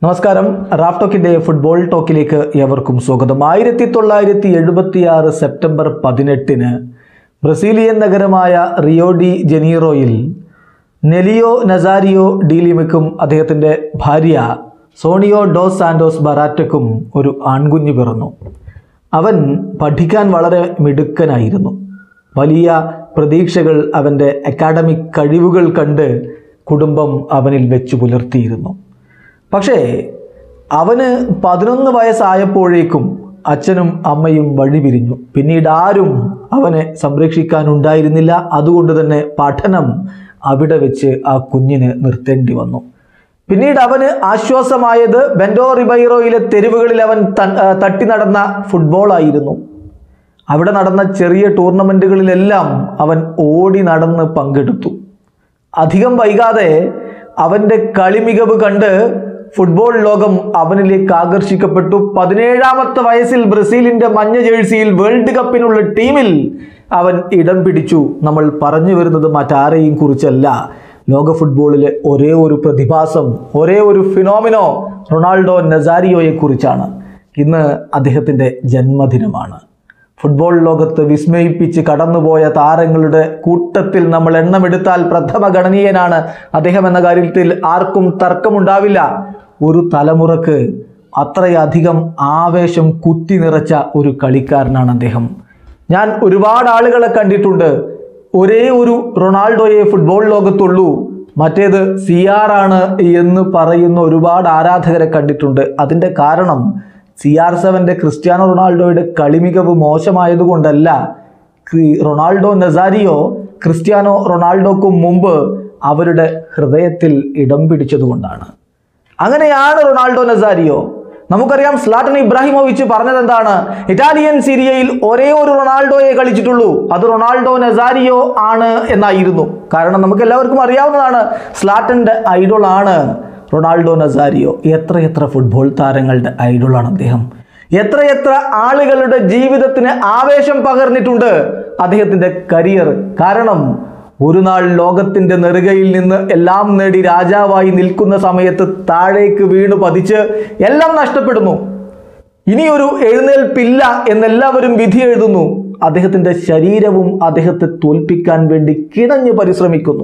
നമസ്കാരം Raf ടോക്കിന്റെ football ടോക്കിലേക്ക് ഏവർക്കും സ്വാഗതം ആയിരത്തി തൊള്ളായിരത്തി എഴുപത്തിയാറ് സെപ്റ്റംബർ പതിനെട്ടിന് ബ്രസീലിയൻ നഗരമായ റിയോ ഡി ജനീറോയിൽ നെലിയോ നസാരിയോ ഡീലിമിക്കും അദ്ദേഹത്തിൻ്റെ ഭാര്യ സോണിയോ ഡോസ് സാൻഡോസ് ബറാറ്റക്കും ഒരു ആൺകുഞ്ഞ് പിറന്നു അവൻ പഠിക്കാൻ വളരെ മിടുക്കനായിരുന്നു വലിയ പ്രതീക്ഷകൾ അവൻ്റെ അക്കാഡമിക് കഴിവുകൾ കണ്ട് കുടുംബം അവനിൽ വെച്ചു പുലർത്തിയിരുന്നു പക്ഷേ അവന് പതിനൊന്ന് വയസ്സായപ്പോഴേക്കും അച്ഛനും അമ്മയും വഴിപിരിഞ്ഞു പിന്നീട് ആരും അവനെ സംരക്ഷിക്കാനുണ്ടായിരുന്നില്ല അതുകൊണ്ട് തന്നെ പഠനം അവിടെ വെച്ച് ആ കുഞ്ഞിന് നിർത്തേണ്ടി വന്നു പിന്നീട് അവന് ആശ്വാസമായത് ബെൻഡോ റിബൈറോയിലെ തെരുവുകളിൽ അവൻ ത- ആ, തട്ടി നടന്ന ഫുട്ബോളായിരുന്നു അവിടെ നടന്ന ചെറിയ ടൂർണമെൻറ്റുകളിലെല്ലാം അവൻ ഓടി നടന്ന് പങ്കെടുത്തു അധികം വൈകാതെ അവൻ്റെ കളിമികവ് കണ്ട് ഫുട്ബോൾ ലോകം അവനിലേക്ക് ആകർഷിക്കപ്പെട്ടു പതിനേഴാമത്തെ വയസ്സിൽ ബ്രസീലിന്റെ മഞ്ഞ ജേഴ്സിയിൽ വേൾഡ് കപ്പിനുള്ള ടീമിൽ അവൻ ഇടം പിടിച്ചു നമ്മൾ പറഞ്ഞു വരുന്നത് മറ്റാരെയും കുറിച്ചല്ല ലോക ഫുട്ബോളിലെ ഒരേ ഒരു പ്രതിഭാസം ഒരേ ഒരു ഫിനോമിനോ റൊണാൾഡോ നസാരിയോയെ കുറിച്ചാണ് ഇന്ന് അദ്ദേഹത്തിൻ്റെ ജന്മദിനമാണ് ഫുട്ബോൾ ലോകത്ത് വിസ്മയിപ്പിച്ച് കടന്നുപോയ താരങ്ങളുടെ കൂട്ടത്തിൽ നമ്മൾ എണ്ണമെടുത്താൽ പ്രഥമ ഗണനീയനാണ് അദ്ദേഹം എന്ന കാര്യത്തിൽ ആർക്കും തർക്കമുണ്ടാവില്ല ഒരു തലമുറക്ക് അത്രയധികം ആവേശം കുത്തി നിറച്ച ഒരു കളിക്കാരനാണ് അദ്ദേഹം ഞാൻ ഒരുപാട് ആളുകളെ കണ്ടിട്ടുണ്ട് ഒരേ ഒരു റൊണാൾഡോയെ ഫുട്ബോൾ ലോകത്തുള്ളൂ മറ്റേത് സി ആർ ആണ് എന്ന് പറയുന്ന ഒരുപാട് ആരാധകരെ കണ്ടിട്ടുണ്ട് അതിൻ്റെ കാരണം സി ആർ സെവൻ്റെ ക്രിസ്ത്യാനോ റൊണാൾഡോയുടെ കളിമികവ് മോശമായതുകൊണ്ടല്ല ക്രി- റൊണാൾഡോ നസാരിയോ ക്രിസ്ത്യാനോ റൊണാൾഡോക്കും മുമ്പ് അവരുടെ ഹൃദയത്തിൽ ഇടം പിടിച്ചതുകൊണ്ടാണ് അങ്ങനെയാണ് റൊണാൾഡോ നസാരിയോ നമുക്കറിയാം സ്ലാട്ടൻ ഇബ്രാഹിമോവിച്ച് പറഞ്ഞത് എന്താണ് ഇറ്റാലിയൻ സീരിയയിൽ ഒരേ ഒരു റൊണാൾഡോയെ കളിച്ചിട്ടുള്ളൂ അത് റൊണാൾഡോ നസാരിയോ ആണ് എന്നായിരുന്നു കാരണം നമുക്ക് എല്ലാവർക്കും അറിയാവുന്നതാണ് സ്ലാട്ടൻ്റെ ഐഡോളാണ് റൊണാൾഡോ നസാരിയോ എത്രയെത്ര ഫുട്ബോൾ താരങ്ങളുടെ ഐഡോളാണ് അദ്ദേഹം എത്രയെത്ര ആളുകളുടെ ജീവിതത്തിന് ആവേശം പകർന്നിട്ടുണ്ട് അദ്ദേഹത്തിൻ്റെ കരിയർ കാരണം ഒരു നാൾ ലോകത്തിന്റെ നെറുകയിൽ നിന്ന് എല്ലാം നേടി രാജാവായി നിൽക്കുന്ന സമയത്ത് താഴേക്ക് വീണു പതിച്ച് എല്ലാം നഷ്ടപ്പെടുന്നു ഇനിയൊരു എഴുന്നേൽപ്പില്ല എന്നെല്ലാവരും വിധി എഴുതുന്നു അദ്ദേഹത്തിന്റെ ശരീരവും അദ്ദേഹത്തെ തോൽപ്പിക്കാൻ വേണ്ടി കിണഞ്ഞു പരിശ്രമിക്കുന്നു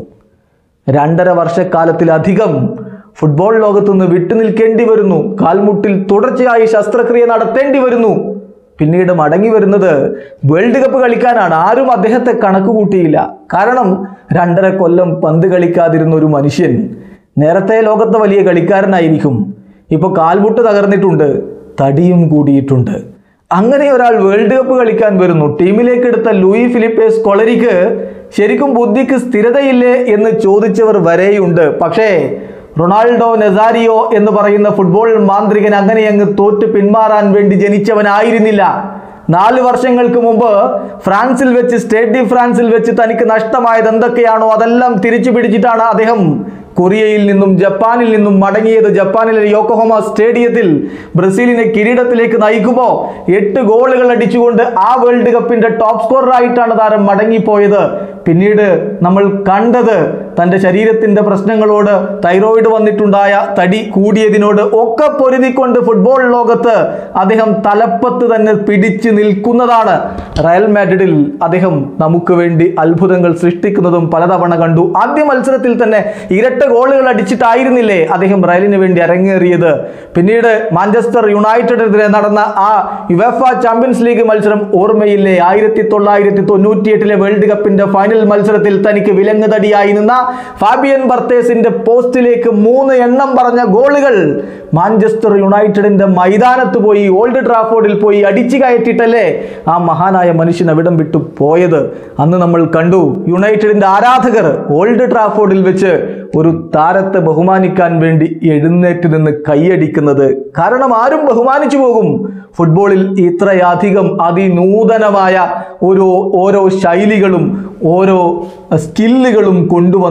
രണ്ടര വർഷക്കാലത്തിലധികം ഫുട്ബോൾ ലോകത്തുനിന്ന് വിട്ടുനിൽക്കേണ്ടി വരുന്നു കാൽമുട്ടിൽ തുടർച്ചയായി ശസ്ത്രക്രിയ നടത്തേണ്ടി വരുന്നു പിന്നീട് മടങ്ങി വരുന്നത് വേൾഡ് കപ്പ് കളിക്കാനാണ് ആരും അദ്ദേഹത്തെ കണക്ക് കൂട്ടിയില്ല കാരണം രണ്ടര കൊല്ലം പന്ത് കളിക്കാതിരുന്ന ഒരു മനുഷ്യൻ നേരത്തെ ലോകത്തെ വലിയ കളിക്കാരനായിരിക്കും ഇപ്പോൾ കാൽമുട്ട് തകർന്നിട്ടുണ്ട് തടിയും കൂടിയിട്ടുണ്ട് അങ്ങനെ ഒരാൾ വേൾഡ് കപ്പ് കളിക്കാൻ വരുന്നു ടീമിലേക്ക് എടുത്ത ലൂയി ഫിലിപ്പേസ് കൊളരിക്ക് ശരിക്കും ബുദ്ധിക്ക് സ്ഥിരതയില്ലേ എന്ന് ചോദിച്ചവർ വരെയുണ്ട് പക്ഷേ റൊണാൾഡോ നെസാരിയോ എന്ന് പറയുന്ന ഫുട്ബോൾ മാന്ത്രികൻ അങ്ങനെ അങ്ങ് തോറ്റ് പിന്മാറാൻ വേണ്ടി ജനിച്ചവനായിരുന്നില്ല നാല് വർഷങ്ങൾക്ക് മുമ്പ് ഫ്രാൻസിൽ വെച്ച് സ്റ്റേറ്റ് ഡി ഫ്രാൻസിൽ വെച്ച് തനിക്ക് നഷ്ടമായത് എന്തൊക്കെയാണോ അതെല്ലാം തിരിച്ചു പിടിച്ചിട്ടാണ് അദ്ദേഹം കൊറിയയിൽ നിന്നും ജപ്പാനിൽ നിന്നും മടങ്ങിയത് ജപ്പാനിലെ യോക്കോഹോമ സ്റ്റേഡിയത്തിൽ ബ്രസീലിനെ കിരീടത്തിലേക്ക് നയിക്കുമ്പോൾ എട്ട് ഗോളുകൾ അടിച്ചുകൊണ്ട് ആ വേൾഡ് കപ്പിന്റെ ടോപ്പ് സ്കോററായിട്ടാണ് താരം മടങ്ങിപ്പോയത് പിന്നീട് നമ്മൾ കണ്ടത് തൻ്റെ ശരീരത്തിൻ്റെ പ്രശ്നങ്ങളോട് തൈറോയിഡ് വന്നിട്ടുണ്ടായ തടി കൂടിയതിനോട് ഒക്കെ പൊരുതിക്കൊണ്ട് ഫുട്ബോൾ ലോകത്ത് അദ്ദേഹം തലപ്പത്ത് തന്നെ പിടിച്ചു നിൽക്കുന്നതാണ് റയൽ മാഡ്രിഡിൽ അദ്ദേഹം നമുക്ക് വേണ്ടി അത്ഭുതങ്ങൾ സൃഷ്ടിക്കുന്നതും പലതവണ കണ്ടു ആദ്യ മത്സരത്തിൽ തന്നെ ഇരട്ട ഗോളുകൾ അടിച്ചിട്ടായിരുന്നില്ലേ അദ്ദേഹം റയലിന് വേണ്ടി അരങ്ങേറിയത് പിന്നീട് മാഞ്ചസ്റ്റർ യുണൈറ്റഡിനെതിരെ നടന്ന ആ യുവഫ ചാമ്പ്യൻസ് ലീഗ് മത്സരം ഓർമ്മയില്ലേ ആയിരത്തി തൊള്ളായിരത്തി തൊണ്ണൂറ്റിയെട്ടിലെ വേൾഡ് കപ്പിന്റെ ഫൈനൽ മത്സരത്തിൽ തനിക്ക് വിലങ്ങുതടിയായി നിന്ന ഫാബിയൻ ബർത്തേസിന്റെ പോസ്റ്റിലേക്ക് മൂന്ന് എണ്ണം പറഞ്ഞ ഗോളുകൾ മാഞ്ചസ്റ്റർ യുണൈറ്റഡിന്റെ മൈതാനത്ത് പോയി ഓൾഡ് ട്രാഫോർഡിൽ പോയി അടിച്ചു കയറ്റിയിട്ടല്ലേ ആ മഹാനായ മനുഷ്യൻ അവിടം വിട്ടു പോയത് അന്ന് നമ്മൾ കണ്ടു യുണൈറ്റഡിന്റെ ആരാധകർ ഓൾഡ് ട്രാഫോർഡിൽ വെച്ച് ഒരു താരത്തെ ബഹുമാനിക്കാൻ വേണ്ടി എഴുന്നേറ്റ് നിന്ന് കൈയടിക്കുന്നത് കാരണം ആരും ബഹുമാനിച്ചു പോകും ഫുട്ബോളിൽ ഇത്രയധികം അതിനൂതനമായ ഓരോ ഓരോ ശൈലികളും ഓരോ സ്കില്ലുകളും കൊണ്ടുവന്ന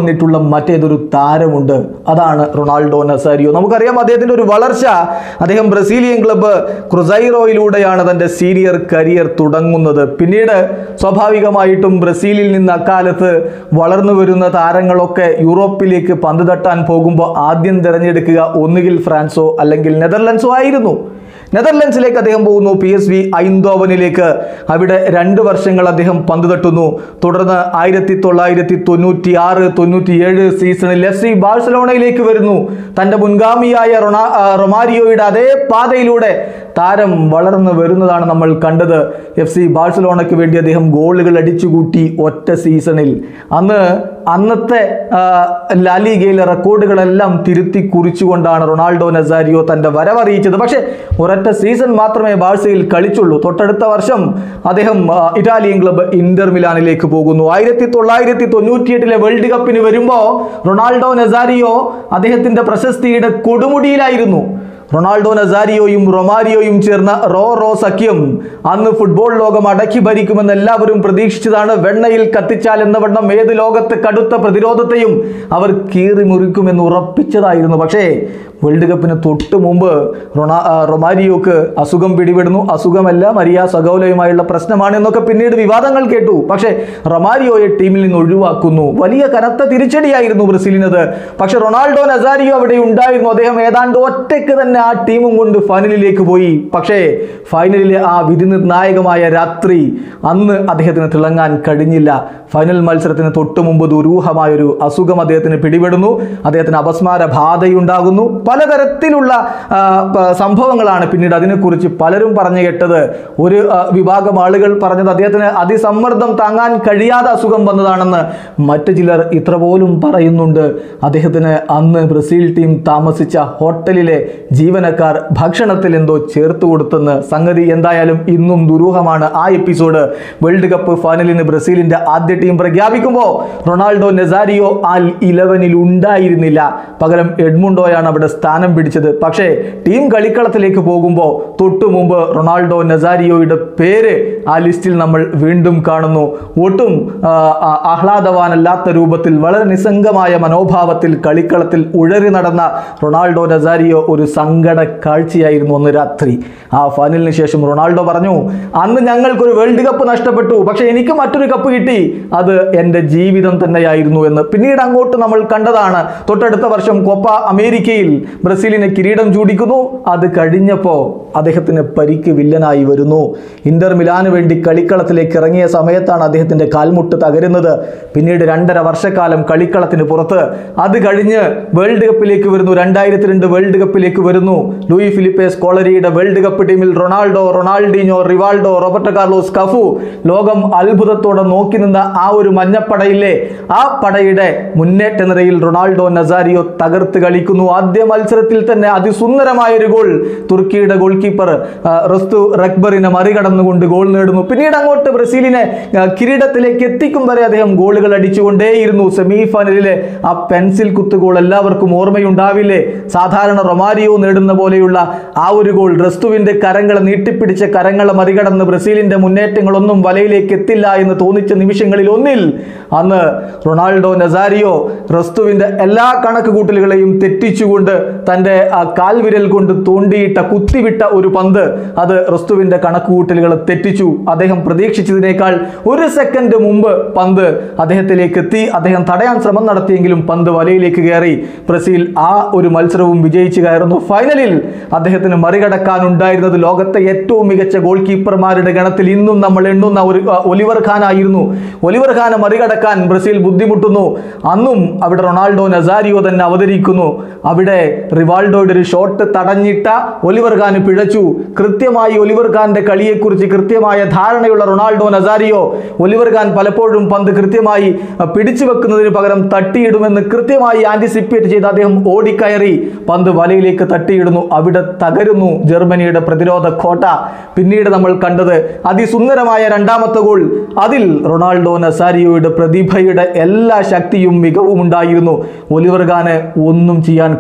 വന്നിട്ടുള്ള മറ്റേതൊരു താരമുണ്ട് അതാണ് റൊണാൾഡോ നസാരിയോ നമുക്കറിയാം അദ്ദേഹത്തിൻ്റെ ഒരു വളർച്ച അദ്ദേഹം ബ്രസീലിയൻ ക്ലബ്ബ് ക്രുസൈറോയിലൂടെയാണ് തൻ്റെ സീനിയർ കരിയർ തുടങ്ങുന്നത് പിന്നീട് സ്വാഭാവികമായിട്ടും ബ്രസീലിൽ നിന്ന് അക്കാലത്ത് വളർന്നു വരുന്ന താരങ്ങളൊക്കെ യൂറോപ്പിലേക്ക് പന്ത് തട്ടാൻ പോകുമ്പോൾ ആദ്യം തിരഞ്ഞെടുക്കുക ഒന്നുകിൽ ഫ്രാൻസോ അല്ലെങ്കിൽ നെതർലൻഡ്സോ ആയിരുന്നു നെതർലൻഡ്സിലേക്ക് അദ്ദേഹം പോകുന്നു പി എസ് വി ഐന്തോവനിലേക്ക് അവിടെ രണ്ട് വർഷങ്ങൾ അദ്ദേഹം പന്ത് തട്ടുന്നു തുടർന്ന് ആയിരത്തി തൊള്ളായിരത്തി തൊണ്ണൂറ്റി ആറ് തൊണ്ണൂറ്റിയേഴ് സീസണിൽ എഫ് സി ബാഴ്സലോണയിലേക്ക് വരുന്നു തൻ്റെ മുൻഗാമിയായ റൊണാ ആ, റൊമാരിയോയുടെ അതേ പാതയിലൂടെ താരം വളർന്നു വരുന്നതാണ് നമ്മൾ കണ്ടത് എഫ് സി ബാഴ്സലോണയ്ക്ക് വേണ്ടി അദ്ദേഹം ഗോളുകൾ അടിച്ചുകൂട്ടി ഒറ്റ സീസണിൽ അന്ന് അന്നത്തെ ആ, ലാലിഗയിലെ റെക്കോർഡുകളെല്ലാം തിരുത്തി കുറിച്ചുകൊണ്ടാണ് റൊണാൾഡോ നസാരിയോ തൻ്റെ വരവറിയിച്ചത് പക്ഷേ ഒരൊറ്റ സീസൺ മാത്രമേ ബാഴ്സയിൽ കളിച്ചുള്ളൂ തൊട്ടടുത്ത വർഷം അദ്ദേഹം ആ, ഇറ്റാലിയൻ ക്ലബ്ബ് ഇന്റർ മിലാനിലേക്ക് പോകുന്നു ആയിരത്തി തൊള്ളായിരത്തി തൊണ്ണൂറ്റിയെട്ടിലെ വേൾഡ് കപ്പിന് വരുമ്പോൾ റൊണാൾഡോ നസാരിയോ അദ്ദേഹത്തിൻ്റെ പ്രശസ്തിയുടെ കൊടുമുടിയിലായിരുന്നു റൊണാൾഡോ നസാരിയോയും റൊമാരിയോയും ചേർന്ന റോ റോ സഖ്യം അന്ന് ഫുട്ബോൾ ലോകം അടക്കി ഭരിക്കുമെന്ന് എല്ലാവരും പ്രതീക്ഷിച്ചതാണ് വെണ്ണയിൽ കത്തിച്ചാൽ എന്ന വണ്ണം ഏത് ലോകത്തെ കടുത്ത പ്രതിരോധത്തെയും അവർ കീറി മുറിക്കുമെന്ന് ഉറപ്പിച്ചതായിരുന്നു പക്ഷേ വേൾഡ് കപ്പിന് തൊട്ട് മുമ്പ് റൊണാ ആ, റൊമാരിയോക്ക് അസുഖം പിടിപെടുന്നു അസുഖമല്ല മരിയ സഗൗലയുമായുള്ള പ്രശ്നമാണ് എന്നൊക്കെ പിന്നീട് വിവാദങ്ങൾ കേട്ടു പക്ഷേ റൊമാരിയോയെ ടീമിൽ നിന്ന് ഒഴിവാക്കുന്നു വലിയ കനത്ത തിരിച്ചടിയായിരുന്നു ബ്രസീലിനത് പക്ഷെ റൊണാൾഡോ നസാരിയോ അവിടെ ഉണ്ടായിരുന്നു അദ്ദേഹം ഏതാണ്ട് ഒറ്റയ്ക്ക് തന്നെ ആ ടീമും കൊണ്ട് ഫൈനലിലേക്ക് പോയി പക്ഷേ ഫൈനലിലെ ആ വിധി നിർണായകമായ രാത്രി അന്ന് അദ്ദേഹത്തിന് തിളങ്ങാൻ കഴിഞ്ഞില്ല ഫൈനൽ മത്സരത്തിന് തൊട്ട് മുമ്പ് ദുരൂഹമായൊരു അസുഖം അദ്ദേഹത്തിന് പിടിപെടുന്നു അദ്ദേഹത്തിന് അപസ്മാര ബാധയുണ്ടാകുന്നു പലതരത്തിലുള്ള ആ, പ- സംഭവങ്ങളാണ് പിന്നീട് അതിനെക്കുറിച്ച് പലരും പറഞ്ഞു കേട്ടത് ഒരു ആ, വിഭാഗം ആളുകൾ പറഞ്ഞത് അദ്ദേഹത്തിന് അതിസമ്മർദ്ദം താങ്ങാൻ കഴിയാതെ അസുഖം വന്നതാണെന്ന് മറ്റു ചിലർ ഇത്ര പോലും പറയുന്നുണ്ട് അദ്ദേഹത്തിന് അന്ന് ബ്രസീൽ ടീം താമസിച്ച ഹോട്ടലിലെ ജീവനക്കാർ ഭക്ഷണത്തിൽ എന്തോ ചേർത്ത് കൊടുത്തെന്ന് സംഗതി എന്തായാലും ഇന്നും ദുരൂഹമാണ് ആ എപ്പിസോഡ് വേൾഡ് കപ്പ് ഫൈനലിന് ബ്രസീലിന്റെ ആദ്യ ടീം പ്രഖ്യാപിക്കുമ്പോൾ റൊണാൾഡോ നെസാരിയോ ആ ഇലവനിൽ ഉണ്ടായിരുന്നില്ല പകരം എഡ്മുണ്ടോയാണ് അവിടെ സ്ഥാനം പിടിച്ചത് പക്ഷേ ടീം കളിക്കളത്തിലേക്ക് പോകുമ്പോൾ തൊട്ടു മുമ്പ് റൊണാൾഡോ നെസാരിയോയുടെ പേര് ആ ലിസ്റ്റിൽ നമ്മൾ വീണ്ടും കാണുന്നു ഒട്ടും ആ, ആ, ആഹ്ലാദവാനല്ലാത്ത രൂപത്തിൽ വളരെ നിസ്സംഗമായ മനോഭാവത്തിൽ കളിക്കളത്തിൽ ഉഴറി നടന്ന റൊണാൾഡോ നസാരിയോ ഒരു സങ്കട കാഴ്ചയായിരുന്നു അന്ന് രാത്രി ആ ഫൈനലിന് ശേഷം റൊണാൾഡോ പറഞ്ഞു അന്ന് ഞങ്ങൾക്കൊരു വേൾഡ് കപ്പ് നഷ്ടപ്പെട്ടു പക്ഷെ എനിക്ക് മറ്റൊരു കപ്പ് കിട്ടി അത് എൻ്റെ ജീവിതം തന്നെയായിരുന്നു എന്ന് പിന്നീട് അങ്ങോട്ട് നമ്മൾ കണ്ടതാണ് തൊട്ടടുത്ത വർഷം കോപ്പ അമേരിക്കയിൽ ബ്രസീലിനെ കിരീടം ചൂടിക്കുന്നു അത് കഴിഞ്ഞപ്പോൾ അദ്ദേഹത്തിന് പരിക്ക് വില്ലനായി വരുന്നു ഇന്റർ മിലാന് വേണ്ടി കളിക്കളത്തിലേക്ക് ഇറങ്ങിയ സമയത്താണ് അദ്ദേഹത്തിന്റെ കാൽമുട്ട് തകരുന്നത് പിന്നീട് രണ്ടര വർഷക്കാലം കളിക്കളത്തിന് പുറത്ത് അത് കഴിഞ്ഞ് വേൾഡ് കപ്പിലേക്ക് വരുന്നു രണ്ടായിരത്തി രണ്ട് വേൾഡ് കപ്പിലേക്ക് വരുന്നു ലൂയി ഫിലിപ്പെ സ്കോളരിയുടെ വേൾഡ് കപ്പ് ടീമിൽ Ronaldo Ronaldinho Rivaldo Roberto Carlos Cafu ലോകം അത്ഭുതത്തോടെ നോക്കി നിന്ന ആ ഒരു മഞ്ഞപ്പടയിലെ ആ പടയുടെ മുന്നേറ്റ നിരയിൽ റൊണാൾഡോ നസാരിയോ തകർത്ത് കളിക്കുന്നു ആദ്യ മത്സരത്തിൽ തന്നെ അതിസുന്ദരമായ ഒരു ഗോൾ തുർക്കിയുടെ ഗോൾ കീപ്പർ റസ്തു റക്ബറിനെ മറികടന്നുകൊണ്ട് ഗോൾ നേടുന്നു പിന്നീട് അങ്ങോട്ട് ബ്രസീലിനെ ആ, കിരീടത്തിലേക്ക് എത്തിക്കും വരെ അദ്ദേഹം ഗോളുകൾ അടിച്ചുകൊണ്ടേയിരുന്നു സെമി ഫൈനലിലെ ആ പെൻസിൽ കുത്ത് ഗോൾ എല്ലാവർക്കും ഓർമ്മയുണ്ടാവില്ലേ സാധാരണ റൊമാരിയോ നേടുന്ന പോലെയുള്ള ആ ഒരു ഗോൾ റസ്തുവിന്റെ കരങ്ങളെ നീട്ടിപ്പിടിച്ച കരങ്ങളെ മറികടന്ന് ബ്രസീലിന്റെ മുന്നേറ്റങ്ങളൊന്നും വലയിലേക്ക് എത്തില്ല എന്ന് തോന്നിച്ച നിമിഷങ്ങളിൽ ഒന്നിൽ അന്ന് റൊണാൾഡോ നസാരിയോ റസ്തുവിന്റെ എല്ലാ കണക്ക് കൂട്ടലുകളെയും തെറ്റിച്ചുകൊണ്ട് തൻ്റെ ആ കാൽവിരൽ കൊണ്ട് തോണ്ടിയിട്ട കുത്തിവിട്ട ഒരു പന്ത് അത് റസ്തുവിന്റെ കണക്കുകൂട്ടലുകളെ തെറ്റിച്ചു അദ്ദേഹം പ്രതീക്ഷിച്ചതിനേക്കാൾ ഒരു സെക്കൻഡ് മുമ്പ് പന്ത് അദ്ദേഹത്തിലേക്ക് എത്തി അദ്ദേഹം തടയാൻ ശ്രമം നടത്തിയെങ്കിലും പന്ത് വലയിലേക്ക് കയറി ബ്രസീൽ ആ ഒരു മത്സരവും വിജയിച്ചു കയറുന്നു ഫൈനലിൽ അദ്ദേഹത്തിന് മറികടക്കാനുണ്ടായിരുന്നത് ലോകത്തെ ഏറ്റവും മികച്ച ഗോൾ കീപ്പർമാരുടെ ഗണത്തിൽ ഇന്നും നമ്മൾ എണ്ണുന്ന ഒരു ആ, ഒലിവർ ഖാൻ ആയിരുന്നു ഒലിവർ ഖാനെ മറികടക്കാൻ ബ്രസീൽ ബുദ്ധിമുട്ടുന്നു അന്നും അവിടെ റൊണാൾഡോ നസാരിയോ തന്നെ അവതരിക്കുന്നു അവിടെ റിവാൾഡോയുടെ ഒരു ഷോട്ട് തടഞ്ഞിട്ട ഒലിവർ ഖാൻ പിഴച്ചു കൃത്യമായി ഒലിവർ ഖാന്റെ കളിയെക്കുറിച്ച് കൃത്യമായ ധാരണയുള്ള റൊണാൾഡോ നസാരിയോ ഒലിവർ ഖാൻ പലപ്പോഴും പന്ത് കൃത്യമായി അഹ്, പിടിച്ചു വെക്കുന്നതിന് പകരം തട്ടിയിടുമെന്ന് കൃത്യമായി ആന്റിസിപ്പേറ്റ് ചെയ്ത് അദ്ദേഹം ഓടിക്കയറി പന്ത് വലയിലേക്ക് തട്ടിയിടുന്നു അവിടെ തകരുന്നു ജർമ്മനിയുടെ പ്രതിരോധ കോട്ട പിന്നീട് നമ്മൾ കണ്ടത് അതിസുന്ദരമായ രണ്ടാമത്തെ ഗോൾ അതിൽ റൊണാൾഡോ നസാരിയോയുടെ പ്രതിഭയുടെ എല്ലാ ശക്തിയും മികവും ഉണ്ടായിരുന്നു ഒലിവർ ഖാന് ഒന്നും ചെയ്യാൻ കഴിയാതെ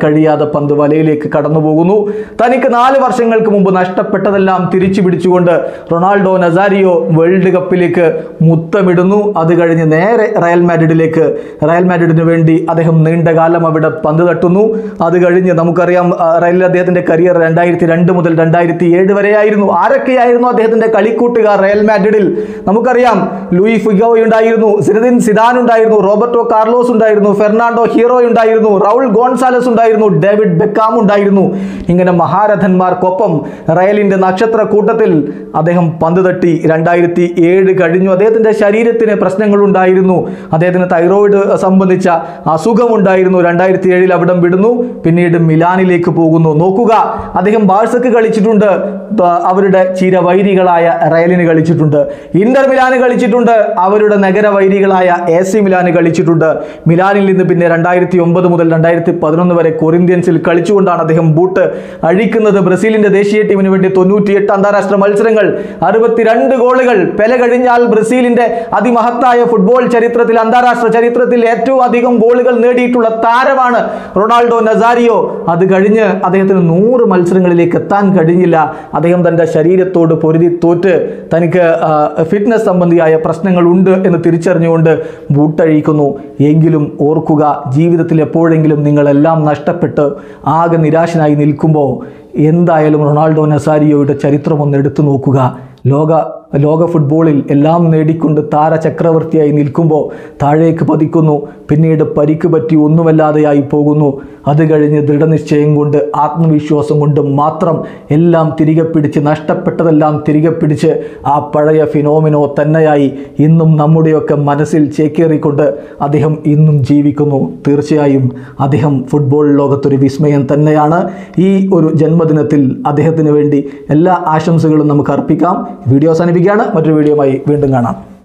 അറിയാതെ പന്ത് വലയിലേക്ക് കടന്നു പോകുന്നു തനിക്ക് നാല് വർഷങ്ങൾക്ക് മുമ്പ് നഷ്ടപ്പെട്ടതെല്ലാം തിരിച്ചു പിടിച്ചുകൊണ്ട് റൊണാൾഡോ നസാരിയോ വേൾഡ് കപ്പിലേക്ക് മുത്തമിടുന്നു അത് കഴിഞ്ഞ് നേരെ റയൽ മാഡ്രിഡിലേക്ക് റയൽ മാഡ്രിഡിന് വേണ്ടി അദ്ദേഹം നീണ്ടകാലം അവിടെ പന്ത് തട്ടുന്നു അത് കഴിഞ്ഞ് നമുക്കറിയാം ആ, റയലിൽ അദ്ദേഹത്തിന്റെ കരിയർ രണ്ടായിരത്തി രണ്ട് മുതൽ രണ്ടായിരത്തി ഏഴ് വരെയായിരുന്നു ആരൊക്കെയായിരുന്നു അദ്ദേഹത്തിന്റെ കളിക്കൂട്ടുകാർ റയൽ മാഡ്രിഡിൽ നമുക്കറിയാം ലൂയി ഫിഗോ ഉണ്ടായിരുന്നു സിനദിൻ സിദാൻ ഉണ്ടായിരുന്നു റോബർട്ടോ കാർലോസ് ഉണ്ടായിരുന്നു ഫെർണാണ്ടോ ഹീറോ ഉണ്ടായിരുന്നു റൗൾ ഗോൺസാലസ് ഉണ്ടായിരുന്നു ഡേവിഡ് ബെക്കാം ഉണ്ടായിരുന്നു ഇങ്ങനെ മഹാരഥന്മാർക്കൊപ്പം റയലിന്റെ നക്ഷത്ര കൂട്ടത്തിൽ അദ്ദേഹം പന്ത് തട്ടി രണ്ടായിരത്തി ഏഴ് കഴിഞ്ഞു അദ്ദേഹത്തിന്റെ ശരീരത്തിന് പ്രശ്നങ്ങളുണ്ടായിരുന്നു അദ്ദേഹത്തിന് തൈറോയിഡ് സംബന്ധിച്ച അസുഖമുണ്ടായിരുന്നു രണ്ടായിരത്തി ഏഴിൽ അവിടം വിടുന്നു പിന്നീട് മിലാനിലേക്ക് പോകുന്നു നോക്കുക അദ്ദേഹം ബാഴ്സക്ക് കളിച്ചിട്ടുണ്ട് ബ- അവരുടെ ചിരവൈരികളായ റയലിന് കളിച്ചിട്ടുണ്ട് ഇന്റർ മിലാന് കളിച്ചിട്ടുണ്ട് അവരുടെ നഗരവൈരികളായ എ സി മിലാന് കളിച്ചിട്ടുണ്ട് മിലാനിൽ നിന്ന് പിന്നെ രണ്ടായിരത്തി ഒമ്പത് മുതൽ രണ്ടായിരത്തി പതിനൊന്ന് വരെ കൊറിന്ത്യൻസിൽ കളിച്ചുകൊണ്ടാണ് അദ്ദേഹം ബൂട്ട് അഴിക്കുന്നത് ബ്രസീലിന്റെ ദേശീയ ടീമിന് വേണ്ടി തൊണ്ണൂറ്റിയെട്ട് അന്താരാഷ്ട്ര മത്സരങ്ങൾ അറുപത്തിരണ്ട് ഗോളുകൾ പെല കഴിഞ്ഞാൽ ബ്രസീലിന്റെ അതിമഹത്തായ ഫുട്ബോൾ ചരിത്രത്തിൽ അന്താരാഷ്ട്ര ചരിത്രത്തിൽ ഏറ്റവും അധികം ഗോളുകൾ നേടിയിട്ടുള്ള താരമാണ് റൊണാൾഡോ നസാരിയോ അത് കഴിഞ്ഞ് അദ്ദേഹത്തിന് നൂറ് മത്സരങ്ങളിലേക്ക് എത്താൻ കഴിഞ്ഞില്ല അദ്ദേഹം തൻ്റെ ശരീരത്തോട് പൊരുതി തോറ്റ് തനിക്ക് ഫിറ്റ്നസ് സംബന്ധിയായ പ്രശ്നങ്ങളുണ്ട് എന്ന് തിരിച്ചറിഞ്ഞുകൊണ്ട് ബൂട്ടഴിക്കുന്നു എങ്കിലും ഓർക്കുക ജീവിതത്തിൽ എപ്പോഴെങ്കിലും നിങ്ങളെല്ലാം നഷ്ടപ്പെട്ട് ആകെ നിരാശനായി നിൽക്കുമ്പോൾ എന്തായാലും റൊണാൾഡോ നസാരിയോയുടെ ചരിത്രം ഒന്ന് എടുത്തു നോക്കുക ലോക ലോക ഫുട്ബോളിൽ എല്ലാം നേടിക്കൊണ്ട് താരചക്രവർത്തിയായി നിൽക്കുമ്പോൾ താഴേക്ക് പതിക്കുന്നു പിന്നീട് പരിക്ക് പറ്റി ഒന്നുമല്ലാതെയായി പോകുന്നു അത് കഴിഞ്ഞ് ദൃഢനിശ്ചയം കൊണ്ട് ആത്മവിശ്വാസം കൊണ്ട് മാത്രം എല്ലാം തിരികെ പിടിച്ച് നഷ്ടപ്പെട്ടതെല്ലാം തിരികെ പിടിച്ച് ആ പഴയ ഫിനോമിനോ തന്നെയായി ഇന്നും നമ്മുടെയൊക്കെ മനസ്സിൽ ചേക്കേറിക്കൊണ്ട് അദ്ദേഹം ഇന്നും ജീവിക്കുന്നു തീർച്ചയായും അദ്ദേഹം ഫുട്ബോൾ ലോകത്തൊരു വിസ്മയം തന്നെയാണ് ഈ ഒരു ജന്മദിനത്തിൽ അദ്ദേഹത്തിന് വേണ്ടി എല്ലാ ആശംസകളും നമുക്ക് അർപ്പിക്കാം വീഡിയോ അവസാനിപ്പിക്കുകയാണ് മറ്റൊരു വീഡിയോയുമായി വീണ്ടും കാണാം